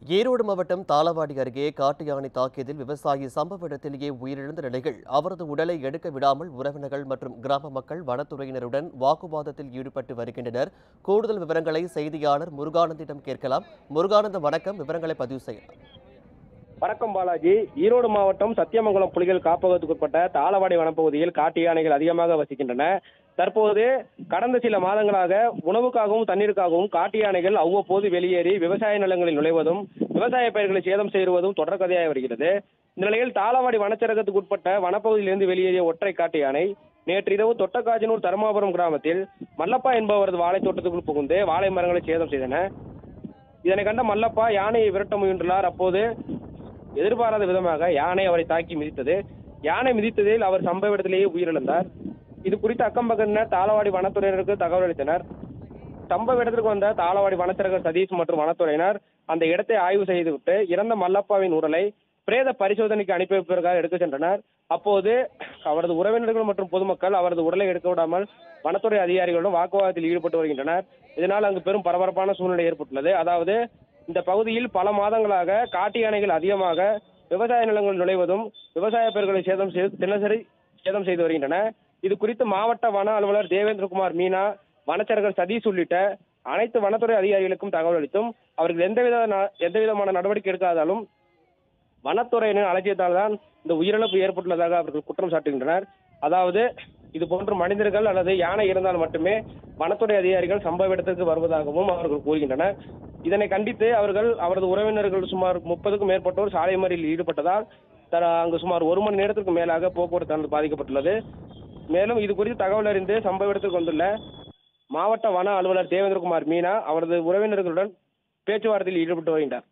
ஈரோடு மாவட்டம் தாளவாடி அருகே காட்டு யானை தாக்கியதில் விவசாயி சம்பவ இடத்திலேயே உயிரிழந்த நிலையில் அவரது உடலை எடுக்க விடாமல் உறவினர்கள் மற்றும் கிராம மக்கள் வனத்துறையினருடன் வாக்குவாதத்தில் ஈடுபட்டு வருகின்றனர் கூடுதல் விவரங்களை செய்தியாளர் முருகானந்திடம் கேட்கலாம் முருகானந்தம் வணக்கம் விவரங்களை பதிவு செய்யலாம் வணக்கம் பாலாஜி ஈரோடு மாவட்டம் சத்தியமங்கலம் புலிகள் காப்பகத்துக்குட்பட்ட தாளவாடி வனப்பகுதியில் காட்டு யானைகள் அதிகமாக வசிக்கின்றன தற்போது கடந்த சில மாதங்களாக உணவுக்காகவும் தண்ணீருக்காகவும் காட்டு யானைகள் அவ்வப்போது வெளியேறி விவசாய நிலங்களில் நுழைவதும் விவசாய பயிர்களை சேதம் செய்வதும் தொடர்கதையாய் வருகிறது இந்த நிலையில் தாளவாடி வனச்சரகத்துக்கு உட்பட்ட வனப்பகுதியிலிருந்து வெளியேறிய ஒற்றை காட்டு யானை நேற்று இரவு தொட்டக்காஜனூர் தருமாபுரம் கிராமத்தில் மல்லப்பா என்பவரது வாழை தோட்டத்துக்குள் புகுந்து வாழை மரங்களை சேதம் செய்தன இதனை கண்ட மல்லப்பா யானையை விரட்ட முயன்றுள்ளார் அப்போது எதிர்பாராத விதமாக யானை அவரை தாக்கி மிதித்தது யானை மிதித்ததில் அவர் சம்பவ இடத்திலேயே உயிரிழந்தார் இது குறித்து அக்கம் பக்கத்தினர் தாளவாடி வனத்துறையினருக்கு தகவல் அளித்தனர் சம்பவ இடத்திற்கு வந்த தாளவாடி வனச்சரகர் சதீஷ் மற்றும் வனத்துறையினர் அந்த இடத்தை ஆய்வு செய்துவிட்டு இறந்த மல்லப்பாவின் உடலை பிரேத பரிசோதனைக்கு அனுப்பி வைப்பதற்காக எடுக்க சென்றனர் அப்போது அவரது உறவினர்கள் மற்றும் பொதுமக்கள் அவரது உடலை எடுக்க விடாமல் வனத்துறை அதிகாரிகளுடன் வாக்குவாதத்தில் ஈடுபட்டு வருகின்றனர் இதனால் அங்கு பெரும் பரபரப்பான சூழ்நிலை ஏற்பட்டுள்ளது அதாவது இந்த பகுதியில் பல மாதங்களாக காட்டு யானைகள் அதிகமாக விவசாய நிலங்களில் நுழைவதும் விவசாய பயிர்களை சேதம் செய்து தினசரி சேதம் செய்து வருகின்றன இது குறித்து மாவட்ட வன அலுவலர் தேவேந்திரகுமார் மீனா வனச்சரகர் சதீஷ் உள்ளிட்ட அனைத்து வனத்துறை அதிகாரிகளுக்கும் தகவல் அளித்தும் அவர்கள் எந்தவித ந- எந்தவிதமான நடவடிக்கை எடுக்காதாலும் வனத்துறையினர் அலட்சியத்தால் தான் இந்த உயிரிழப்பு ஏற்பட்டுள்ளதாக அவர்கள் குற்றம் சாட்டுகின்றனர் அதாவது இது போன்ற மனிதர்கள் அல்லது யானை இருந்தால் மட்டுமே வனத்துறை அதிகாரிகள் சம்பவ இடத்திற்கு வருவதாகவும் அவர்கள் கூறுகின்றனர் இதனை கண்டித்து அவர்கள் அவரது உறவினர்கள் சுமார் முப்பதுக்கும் மேற்பட்டோர் சாலை மறியலில் ஈடுபட்டதால் தர அங்கு சுமார் ஒரு மணி நேரத்திற்கு மேலாக போக்குவரத்து பாதிக்கப்பட்டுள்ளது மேலும் இது குறித்து தகவல் அறிந்து சம்பவ இடத்திற்கு வந்துள்ள மாவட்ட வன அலுவலர் தேவேந்திரகுமார் மீனா அவரது உறவினர்களுடன் பேச்சுவார்த்தையில் ஈடுபட்டு வருகின்றார்